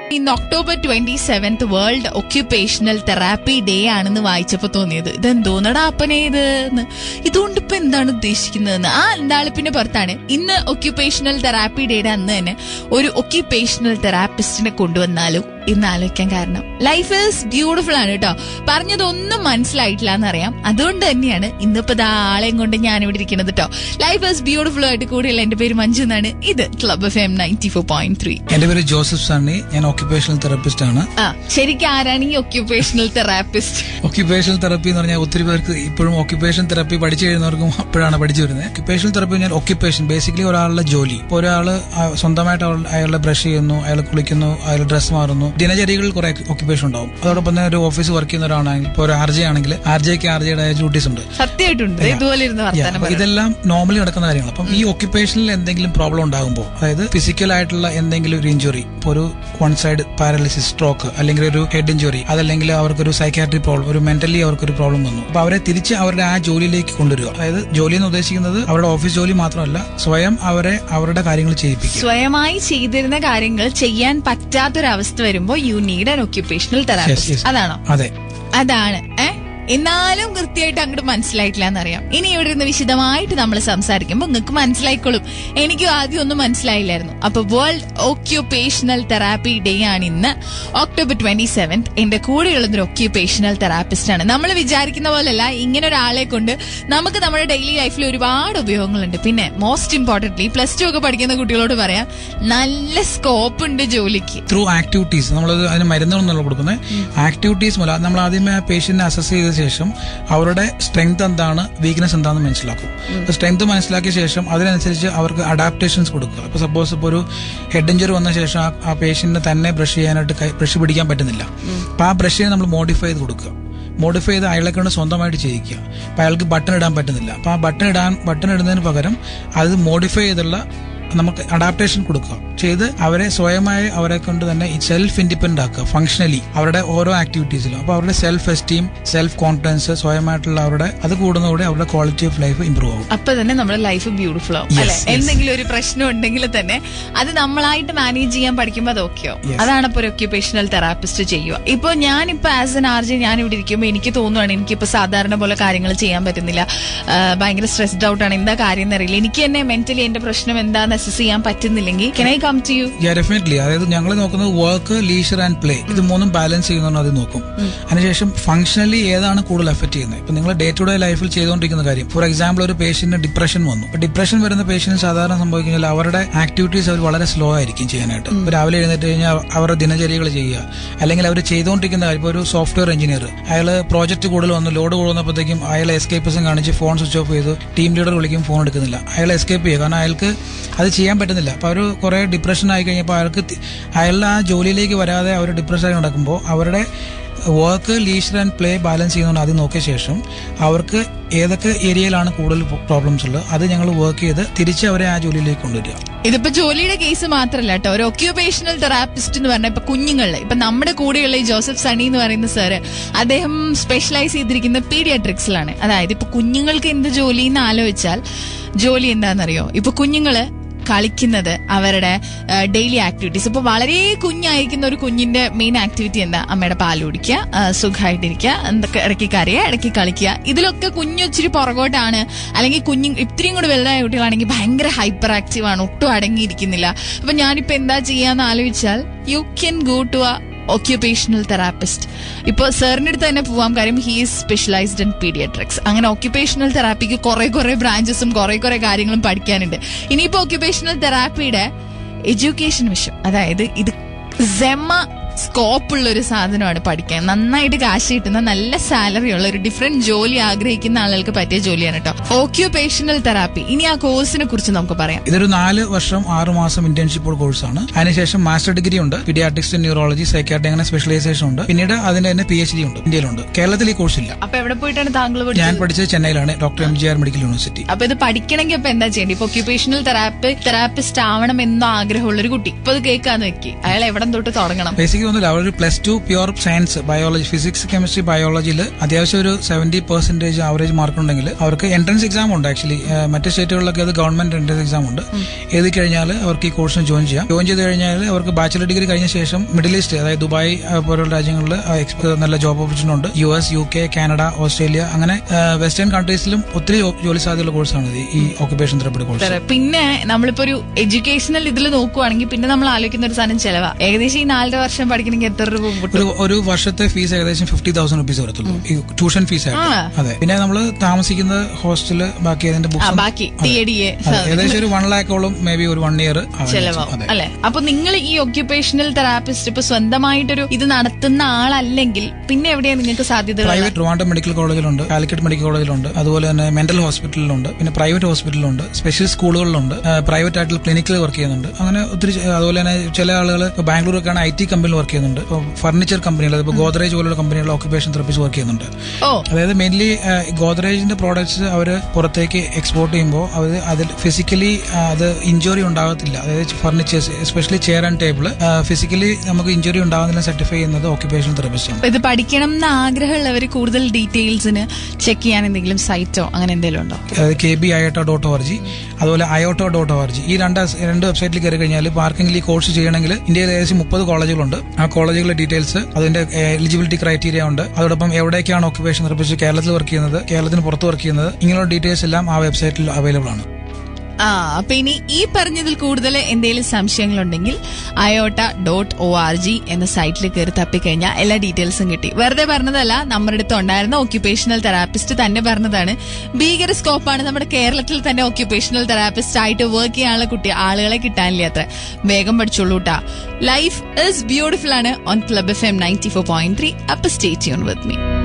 ഇന്ന് October twenty seventh world occupational therapy day ആണെന്ന് വായിച്ചപ്പോ തോന്നിയത് ഇതെന്തോന്നടാ അപ്പനെ ഇത് എന്ന്. ഇതുകൊണ്ട് ഇപ്പൊ എന്താണ് ഉദ്ദേശിക്കുന്നതെന്ന് ആ എന്താളിപ്പിന്റെ പുറത്താണ് ഇന്ന് ഒക്യുപേഷണൽ തെറാപ്പി ഡേയുടെ അന്ന് തന്നെ ഒരു ഒക്യുപേഷണൽ തെറാപ്പിസ്റ്റിനെ കൊണ്ടുവന്നാലോ ഇന്ന് ആലോചിക്കാൻ കാരണം ലൈഫ് ഈസ് ബ്യൂട്ടിഫുൾ ആണ് കേട്ടോ പറഞ്ഞതൊന്നും മനസ്സിലായിട്ടില്ല എന്നറിയാം അതുകൊണ്ട് തന്നെയാണ് ഇന്നിപ്പോ ദാ ആളെയും കൊണ്ട് ഞാൻ ഇവിടെ ഇരിക്കുന്നത് കേട്ടോ ലൈഫ് ഈസ് ബ്യൂട്ടിഫുൾ ആയിട്ട് കൂടിയുള്ള എന്റെ പേര് മഞ്ജു എന്നാണ് ഇത് club F M ninety four point three എന്റെ പേര് ജോസഫ് സണ്ണി ഞാൻ ഓക്യുപേഷണൽ തെറപ്പിസ്റ്റ് ആണ് ആ ശരിക്കും ആരാണ് ഈ ഒക്യുപേഷണൽ തെറാപ്പിസ്റ്റ് ഓക്യുപേഷണൽ തെറപ്പി എന്ന് പറഞ്ഞാൽ ഒത്തിരി പേർക്ക് ഇപ്പോഴും ഓക്യുപേഷൻ തെറപ്പി പഠിച്ചു കഴിയുന്നവർക്കും അപ്പോഴാണ് പഠിച്ചു വരുന്നത് ഓക്യുപേഷണൽ തെറപ്പി പറഞ്ഞാൽ ഓക്യുപേഷൻ ബേസിക്കലി ഒരാളുടെ ജോലി ഇപ്പോൾ ഒരാള് ആ സ്വന്തമായിട്ട് അവൾ- അയാളുടെ ബ്രഷ് ചെയ്യുന്നു അയാൾ കുളിക്കുന്നു അയാൾ ഡ്രസ്സ് മാറുന്നു ദിനചര്യകളിൽ കുറെ ഓക്യുപേഷൻ ഉണ്ടാവും അതോടൊപ്പം തന്നെ ഒരു ഓഫീസ് വർക്ക് ചെയ്യുന്ന ഒരാളാണെങ്കിൽ ഇപ്പോൾ ഒരു ആർ ജെ ആണെങ്കിൽ ആർ ജെക്ക് ആർ ജെയുടെ ഡ്യൂട്ടീസ് ഉണ്ട് സത്യമായിട്ടുണ്ട് ഇതുപോലെ ഇരുന്ന് Yeah, വർത്താനം അപ്പൊ പറയാം ഇതെല്ലാം നോർമലി നടക്കുന്ന കാര്യങ്ങൾ അപ്പം ഈ ഒക്യുപേഷനിൽ എന്തെങ്കിലും പ്രോബ്ലം ഉണ്ടാകുമ്പോൾ അതായത് ഫിസിക്കൽ ആയിട്ടുള്ള എന്തെങ്കിലും ഒരു ഇഞ്ചുറി ഇപ്പോൾ ഒരു വൺ സൈഡ് പാരലിസിസ് സ്ട്രോക്ക് അല്ലെങ്കിൽ ഒരു ഹെഡ് ഇഞ്ചുറി അതല്ലെങ്കിൽ അവർക്കൊരു സൈക്കാട്രി പ്രോബ്ലം ഒരു മെന്റലി അവർക്കൊരു പ്രോബ്ലം വന്നു അപ്പൊ അവരെ തിരിച്ച് അവരുടെ ആ ജോലിയിലേക്ക് കൊണ്ടുവരിക അതായത് ജോലി എന്ന് ഉദ്ദേശിക്കുന്നത് അവരുടെ ഓഫീസ് ജോലി മാത്രമല്ല സ്വയം അവരെ അവരുടെ കാര്യങ്ങൾ ചെയ്യിപ്പിക്കുക സ്വയമായി ചെയ്തിരുന്ന കാര്യങ്ങൾ ചെയ്യാൻ പറ്റാത്തൊരവസ്ഥ വരുമ്പോ you need an occupational Yes, therapist yes. അതാണോ അതെ അതാണ് ഏ എന്നാലും കൃത്യമായിട്ട് അങ്ങോട്ട് മനസ്സിലായിട്ടില്ല എന്നറിയാം ഇനി ഇവിടെ ഇരുന്ന് വിശദമായിട്ട് നമ്മൾ സംസാരിക്കുമ്പോൾ നിങ്ങൾക്ക് മനസ്സിലായിക്കോളും എനിക്കും ആദ്യം ഒന്നും മനസ്സിലായില്ലായിരുന്നു അപ്പൊ വേൾഡ് ഓക്യുപേഷണൽ തെറാപ്പി ഡേ ആണ് ഇന്ന് ഒക്ടോബർ ട്വന്റി സെവൻത് എന്റെ കൂടെയുള്ളത് ഒരു ഒക്യുപേഷണൽ തെറാപ്പിസ്റ്റ് ആണ് നമ്മൾ വിചാരിക്കുന്ന പോലല്ല ഇങ്ങനെ ഒരാളെ കൊണ്ട് നമുക്ക് നമ്മുടെ ഡെയിലി ലൈഫിൽ ഒരുപാട് ഉപയോഗങ്ങളുണ്ട് പിന്നെ മോസ്റ്റ് ഇമ്പോർട്ടന്റ്ലി പ്ലസ് ടു ഒക്കെ പഠിക്കുന്ന കുട്ടികളോട് പറയാം നല്ല സ്കോപ്പ് ഉണ്ട് ജോലിക്ക് ത്രൂ ആക്ടിവിറ്റീസ് നമ്മൾ അതിന് മരുന്നുകളൊന്നുമല്ല കൊടുക്കുന്നത് ആക്ടിവിറ്റീസ് മൂലം നമ്മൾ ആദ്യമേ ആ പേഷ്യന്റിനെ അസസ് ചെയ്ത ശേഷം അവരുടെ സ്ട്രെങ്ത് എന്താണ് വീക്ക്നെസ് എന്താണെന്ന് മനസ്സിലാക്കും സ്ട്രെങ്ത് മനസ്സിലാക്കിയ ശേഷം അതിനനുസരിച്ച് അവർക്ക് അഡാപ്റ്റേഷൻസ് കൊടുക്കുക ഇപ്പൊ സപ്പോസ് ഇപ്പോൾ ഒരു ഹെഡ് ഇഞ്ചറി വന്ന ശേഷം ആ- ആ പേഷ്യന്റിന് തന്നെ ബ്രഷ് ചെയ്യാനായിട്ട് ബ്രഷ് പിടിക്കാൻ പറ്റുന്നില്ല അപ്പൊ ആ ബ്രഷിനെ നമ്മൾ മോഡിഫൈ ചെയ്ത് കൊടുക്കുക മോഡിഫൈ ചെയ്ത് അയാളെ കൊണ്ട് സ്വന്തമായിട്ട് ചെയ്യിക്കുക അപ്പൊ അയാൾക്ക് ബട്ടൺ ഇടാൻ പറ്റുന്നില്ല അപ്പൊ ആ ബട്ടൺ ഇടാൻ ബട്ടൺ ഇടുന്നതിന് പകരം അത് മോഡിഫൈ ചെയ്തുള്ള നമുക്ക് അഡാപ്റ്റേഷൻ കൊടുക്കുക ചെയ്ത് അവരെ സ്വയമായി അവരെ കൊണ്ട് തന്നെ സെൽഫ് ഇൻഡിപെൻഡന്റ് ആക്കുക ഫംഗ്ഷനലി അവരുടെ ഓരോ ആക്ടിവിറ്റീസിലും അപ്പൊ അവരുടെ സെൽഫ് എസ്റ്റീം സെൽഫ് കോൺഫിഡൻസ് സ്വയമായിട്ടുള്ള അവരുടെ അത് കൂടുന്നതോടെ അവരുടെ ക്വാളിറ്റി ഓഫ് ലൈഫ് ഇംപ്രൂവ് ആവും അപ്പൊ തന്നെ നമ്മുടെ ലൈഫ് ബ്യൂട്ടിഫുൾ ആവും Yes, അല്ലെ yes. എന്തെങ്കിലും ഒരു പ്രശ്നം ഉണ്ടെങ്കിൽ തന്നെ അത് നമ്മളായിട്ട് മാനേജ് ചെയ്യാൻ പഠിക്കുമ്പോൾ അത് ഓക്കെയോ Yes. അതാണ് ഇപ്പൊ ഒരു ഒക്യുപേഷണൽ തെറാപ്പിസ്റ്റ് ചെയ്യുക ഇപ്പൊ ഞാനിപ്പോ ആസ് എൻ ആർ ജെ ഞാൻ ഇവിടെ ഇരിക്കുമ്പോൾ എനിക്ക് തോന്നുവാണ് എനിക്കിപ്പോ സാധാരണ പോലെ കാര്യങ്ങൾ ചെയ്യാൻ പറ്റുന്നില്ല ആ, ഭയങ്കര സ്ട്രെസ്ഡ് ഔട്ട് ആണ് എന്താ കാര്യം എന്നറിയില്ല എനിക്ക് തന്നെ മെന്റലി എന്റെ പ്രശ്നം എന്താന്ന് അസസ് ചെയ്യാൻ പറ്റുന്നില്ലെങ്കിൽ can I come to you yeah definitely അതായത് ഞങ്ങൾ നോക്കുന്നത് വർക്ക് ലീഷർ ആൻഡ് പ്ലേ ഇത് മൂന്നും ബാലൻസ് ചെയ്യുന്നതാണ് അത് നോക്കും അതിനുശേഷം ഫംഗ്ഷനലി ഏതാണ് കൂടുതൽ എഫക്ട് ചെയ്യുന്നത് ഇപ്പൊ നിങ്ങൾ ഡേ ടു ഡേ ലൈഫിൽ ചെയ്തുകൊണ്ടിരിക്കുന്ന കാര്യം ഫോർ എക്സാമ്പിൾ ഒരു പേഷ്യന്റിന് ഡിപ്രഷൻ വന്നു ഇപ്പൊ ഡിപ്രഷൻ വരുന്ന പേഷ്യന്റ് സാധാരണ സംഭവിക്കുന്നത് അവരുടെ ആക്ടിവിറ്റീസ് അവർ വളരെ സ്ലോ ആയിരിക്കും ചെയ്യാനായിട്ട് ഇപ്പൊ രാവിലെ എഴുന്നേറ്റ് കഴിഞ്ഞാൽ അവരുടെ ദിനചര്യകൾ ചെയ്യുക അല്ലെങ്കിൽ അവർ ചെയ്തുകൊണ്ടിരിക്കുന്ന കാര്യം ഇപ്പൊ ഒരു സോഫ്റ്റ്വെയർ എഞ്ചിനീയർ അയാൾ പ്രോജക്റ്റ് കൂടുതൽ വന്നു ലോഡ് കൂടുതൽ വന്നപ്പോഴത്തേക്കും അയാൾ എസ്കേപ്പസും കാണിച്ച് ഫോൺ സ്വിച്ച് ഓഫ് ചെയ്തു ടീം ലീഡർ വിളിക്കും ഫോൺ എടുക്കുന്നില്ല അയാൾ എസ്കേപ്പ് ചെയ്യുക കാരണം അയാൾക്ക് അത് ചെയ്യാൻ പറ്റുന്നില്ല അപ്പൊ അവർ കുറെ ഡിപ്രഷൻ ആയി കഴിഞ്ഞപ്പോൾ അയാൾക്ക് തി- അയാളുടെ ആ ജോലിയിലേക്ക് വരാതെ അവർ ഡിപ്രഷൻ ആയി നടക്കുമ്പോൾ അവരുടെ work leisure and play balance ചെയ്യുന്നതുകൊണ്ട് അത് നോക്കിയ ശേഷം അവർക്ക് ഏതൊക്കെ ഏരിയയിലാണ് കൂടുതൽ പ്രോബ്ലംസ് ഉള്ളത് അത് ഞങ്ങൾ വർക്ക് ചെയ്ത് തിരിച്ച് അവരെ ആ ജോലിയിലേക്ക് കൊണ്ടുവരിക ഇതിപ്പോ ജോലിയുടെ കേസ് മാത്രമല്ല കേട്ടോ ഒരു ഒക്യുപേഷണൽ തെറാപ്പിസ്റ്റ് എന്ന് പറഞ്ഞാൽ ഇപ്പൊ കുഞ്ഞുങ്ങളില് ഇപ്പൊ നമ്മുടെ കൂടെയുള്ള ഈ ജോസഫ് സണി എന്ന് പറയുന്ന സാറ് അദ്ദേഹം സ്പെഷ്യലൈസ് ചെയ്തിരിക്കുന്ന പീഡിയാട്രിക്സിലാണ് അതായത് ഇപ്പൊ കുഞ്ഞുങ്ങൾക്ക് എന്ത് ജോലി എന്ന് ആലോചിച്ചാൽ ജോലി എന്താണെന്നറിയോ ഇപ്പൊ കുഞ്ഞുങ്ങള് കളിക്കുന്നത് അവരുടെ ഡെയിലി ആക്ടിവിറ്റീസ് ഇപ്പൊ വളരെ കുഞ്ഞായിരിക്കുന്ന ഒരു കുഞ്ഞിന്റെ മെയിൻ ആക്ടിവിറ്റി എന്താ അമ്മയുടെ പാൽ കുടിക്കുക ആ, സുഖമായിട്ടിരിക്കുക എന്തൊക്കെ ഇടയ്ക്ക് കരയുക ഇടയ്ക്ക് കളിക്കുക ഇതിലൊക്കെ കുഞ്ഞു ഇച്ചിരി പുറകോട്ടാണ് അല്ലെങ്കിൽ കുഞ്ഞു ഇത്രയും കൂടി വലുതായ കുട്ടികളാണെങ്കിൽ ഭയങ്കര ഹൈപ്പർ ആക്റ്റീവ് ആണ് ഒട്ടും അടങ്ങിയിരിക്കുന്നില്ല അപ്പൊ ഞാനിപ്പോ എന്താ ചെയ്യാന്ന് ആലോചിച്ചാൽ you can go to a occupational therapist ഇപ്പോൾ സാറിന്റെ അടുത്ത് തന്നെ പോവാം കാര്യം he is specialised in paediatrics അങ്ങനെ ഓക്യുപേഷണൽ തെറാപ്പിക്ക് കുറെ കുറെ ബ്രാഞ്ചസും കുറെ കുറെ കാര്യങ്ങളും പഠിക്കാനുണ്ട് ഇനിയിപ്പോ ഓക്യുപേഷണൽ തെറാപ്പിയുടെ എഡ്യൂക്കേഷൻ വിഷയം അതായത് ഇത് സെമ സ്കോപ്പ് ഉള്ള ഒരു സാധനമാണ് പഠിക്കാൻ നന്നായിട്ട് കാശ് കിട്ടുന്ന നല്ല സാലറി ഉള്ള ഒരു ഡിഫറെന്റ് ജോലി ആഗ്രഹിക്കുന്ന ആളുകൾക്ക് പറ്റിയ ജോലിയാണ് കേട്ടോ ഓക്യുപേഷണൽ തെറാപ്പി ഇനി ആ കോഴ്സിനെ കുറിച്ച് നമുക്ക് പറയാം ഇതൊരു നാല് വർഷം ആറ് മാസം ഇന്റേൺഷിപ്പ് കോഴ്സാണ് അതിനുശേഷം മാസ്റ്റർ ഡിഗ്രി ഉണ്ട് പീഡിയാട്രിക്സ് ഇൻ ന്യൂറോളജി സൈക്കാട്രി അങ്ങനെ സ്പെഷ്യലൈസേഷൻ ഉണ്ട് പിന്നീട് അതിന്റെ തന്നെ പി എച്ച് ഡി ഉണ്ട് ഇന്ത്യയിലുണ്ട് കേരളത്തിൽ ഈ കോഴ്സ് ഇല്ല അപ്പൊ എവിടെ പോയിട്ടാണ് താങ്കൾ ഞാൻ പഠിച്ചത് പഠിച്ചത് ചെന്നൈയിലാണ് doctor M G R medical university അപ്പൊ ഇത് പഠിക്കണമെങ്കിൽ അപ്പൊ എന്താ ചെയ്യേണ്ടത് ഇപ്പൊ ഒക്യുപേഷണൽ തെറാപ്പി തെറാപ്പിസ്റ്റ് ആവണം എന്നോ ആഗ്രഹമുള്ള ഒരു കുട്ടി ഇപ്പൊ ഇത് കേൾക്കാന്ന് വെക്കി അയാൾ എവിടെ തൊട്ട് തുടങ്ങണം ബേസിക് ഒന്നുമില്ല അവരൊരു plus two pure science biology physics chemistry ബയോളജിയിൽ അത്യാവശ്യം ഒരു സെവന്റി പെർസെന്റേജ് ആവറേജ് മാർക്ക് ഉണ്ടെങ്കിൽ അവർക്ക് എൻട്രൻസ് എക്സാം ഉണ്ട് ആക്ച്വലി മറ്റ് സ്റ്റേറ്റുകളിലൊക്കെ അത് ഗവൺമെന്റ് എൻട്രൻസ് എക്സാം ഉണ്ട് എഴുതി കഴിഞ്ഞാൽ അവർക്ക് ഈ കോഴ്സിന് ജോയിൻ ചെയ്യാം ജോയിൻ ചെയ്ത് കഴിഞ്ഞാൽ അവർക്ക് ബാച്ചിലർ ഡിഗ്രി കഴിഞ്ഞ ശേഷം മിഡിൽ ഈസ്റ്റ് അതായത് ദുബായ് ആ, പോലുള്ള രാജ്യങ്ങളിൽ ആ, എക്സ്- നല്ല ജോബ് ഓപ്പർച്യൂണിറ്റി ഉണ്ട് U S U K Canada Australia അങ്ങനെ വെസ്റ്റേൺ കൺട്രീസിലും ഒത്തിരി ജോ- ജോലി സാധ്യതയുള്ള കോഴ്സാണ് ഇത് ഈ ഓക്യുപേഷൻ തെറപ്പി കോഴ്സ് തരാം. പിന്നെ നമ്മളിപ്പോ ഒരു എഡ്യൂക്കേഷണൽ ഇതിൽ നോക്കുവാണെങ്കിൽ പിന്നെ നമ്മൾ ആലോചിക്കുന്ന ഒരു സാധനം ചെലവാ ഏകദേശം ഈ നാലര വർഷം പഠിക്കണമെങ്കിൽ എത്ര രൂപ കിട്ടും ഒരു ഒരു വർഷത്തെ ഫീസ് ഏകദേശം ഫിഫ്റ്റി തൗസൻഡ് റുപ്പീസ് വരത്തുള്ളൂ ഈ ട്യൂഷൻ ഫീസ് ആയിട്ട് ആ. അതെ പിന്നെ നമ്മൾ താമസിക്കുന്ന ഹോസ്റ്റല് ബാക്കി അതിന്റെ ആ ബുക്സ് ബാക്കി ടി എ ഡി എ ഏകദേശം ഒരു വൺ ലാക്കോളം മേ ബി ഒരു വൺ ഇയർ ചെലവാവും അതെ അല്ലെ അപ്പൊ നിങ്ങൾ ഈ ഒക്യുപേഷണൽ തെറാപ്പിസ്റ്റ് ഇപ്പൊ സ്വന്തമായിട്ടൊരു ഇത് നടത്തുന്ന ആളല്ലെങ്കിൽ പിന്നെ എവിടെയാ നിങ്ങൾക്ക് സാധ്യതകൾ പ്രൈവറ്റ് ട്രിവാൻഡ്രം മെഡിക്കൽ കോളേജിലുണ്ട് കാലിക്കറ്റ് മെഡിക്കൽ കോളേജിലുണ്ട് അതുപോലെ തന്നെ മെന്റൽ ഹോസ്പിറ്റലിലുണ്ട് പിന്നെ പ്രൈവറ്റ് ഹോസ്പിറ്റലിലുണ്ട് സ്പെഷ്യൽ സ്കൂളുകളിലുണ്ട് പ്രൈവറ്റ് ആയിട്ടുള്ള ക്ലിനിക്കിൽ വർക്ക് ചെയ്യുന്നുണ്ട് അങ്ങനെ ഒത്തിരി ചെ- അതുപോലെ തന്നെ ചില ആളുകൾ ബാംഗ്ലൂരൊക്കെയാണ് ഐ ടി കമ്പനിയിൽ വർക്ക് ചെയ്യുന്നുണ്ട് ഫർണിച്ചർ കമ്പനികൾ ഇപ്പോൾ ഗോദ്രേജ് പോലുള്ള കമ്പനികളിൽ ഓക്യുപേഷൻ തെറപ്പിസ്റ്റ് വർക്ക് ചെയ്യുന്നുണ്ട് ഓ അതായത് മെയിൻലി ഗോദ്രേജിന്റെ പ്രോഡക്ട്സ് അവർ പുറത്തേക്ക് എക്സ്പോർട്ട് ചെയ്യുമ്പോൾ അവർ അതിൽ ഫിസിക്കലി അത് ഇഞ്ചുറി ഉണ്ടാകത്തില്ല അതായത് furnitures especially chair and table physically നമുക്ക് ഇഞ്ചുറി ഉണ്ടാകുന്നില്ല സർട്ടിഫൈ ചെയ്യുന്നത് ഓക്യുപേഷൻ തെറപ്പിസ്റ്റ് ആണ് ഇത് പഠിക്കണം എന്ന് ആഗ്രഹമുള്ളവർ കൂടുതൽ ഡീറ്റെയിൽസിന് ചെക്ക് ചെയ്യാൻ എന്തെങ്കിലും സൈറ്റോ അങ്ങനെ എന്തെങ്കിലും ഉണ്ടോ അതായത് K B AIOTA dot O R G അതുപോലെ AIOTA dot O R G ഈ രണ്ട് അസ്- രണ്ട് വെബ്സൈറ്റിൽ കയറി കഴിഞ്ഞാൽ ഇപ്പോൾ ആർക്കെങ്കിലും ഈ കോഴ്സ് ചെയ്യണമെങ്കിൽ ഇന്ത്യയിൽ ഏകദേശം മുപ്പത് കോളേജുകളുണ്ട് ആ കോളേജുകളുടെ ഡീറ്റെയിൽസ് അതിന്റെ എലിജിബിലിറ്റി ക്രൈറ്റീരിയ ഉണ്ട് അതോടൊപ്പം എവിടേക്കാണ് ഓക്യുപേഷൻ തെറപ്പിസ്റ്റ് കേരളത്തിൽ വർക്ക് ചെയ്യുന്നത് കേരളത്തിന് പുറത്ത് വർക്ക് ചെയ്യുന്നത് ഇങ്ങനെയുള്ള ഡീറ്റെയിൽസ് എല്ലാം ആ വെബ്സൈറ്റിൽ അവൈലബിൾ ആണ് ആ അപ്പൊ ഇനി ഈ പറഞ്ഞതിൽ കൂടുതൽ എന്തെങ്കിലും സംശയങ്ങളുണ്ടെങ്കിൽ AIOTA dot O R G എന്ന സൈറ്റിൽ കയറി തപ്പിക്കഴിഞ്ഞാൽ എല്ലാ ഡീറ്റെയിൽസും കിട്ടി വെറുതെ പറഞ്ഞതല്ല നമ്മുടെ അടുത്ത് ഉണ്ടായിരുന്ന ഓക്യുപേഷണൽ തെറാപ്പിസ്റ്റ് തന്നെ പറഞ്ഞതാണ് ഭീകര സ്കോപ്പാണ് നമ്മുടെ കേരളത്തിൽ തന്നെ ഓക്യുപേഷണൽ തെറാപ്പിസ്റ്റ് ആയിട്ട് വർക്ക് ചെയ്യാനുള്ള കുട്ടി ആളുകളെ കിട്ടാനില്ല അത്ര വേഗം പഠിച്ചോളൂ ട്ടാ ലൈഫ് ഇസ് ബ്യൂട്ടിഫുൾ ആണ് on club F M ninety four point three അപ്പൊ സ്റ്റേ ട്യൂൺ വിത്ത് മീ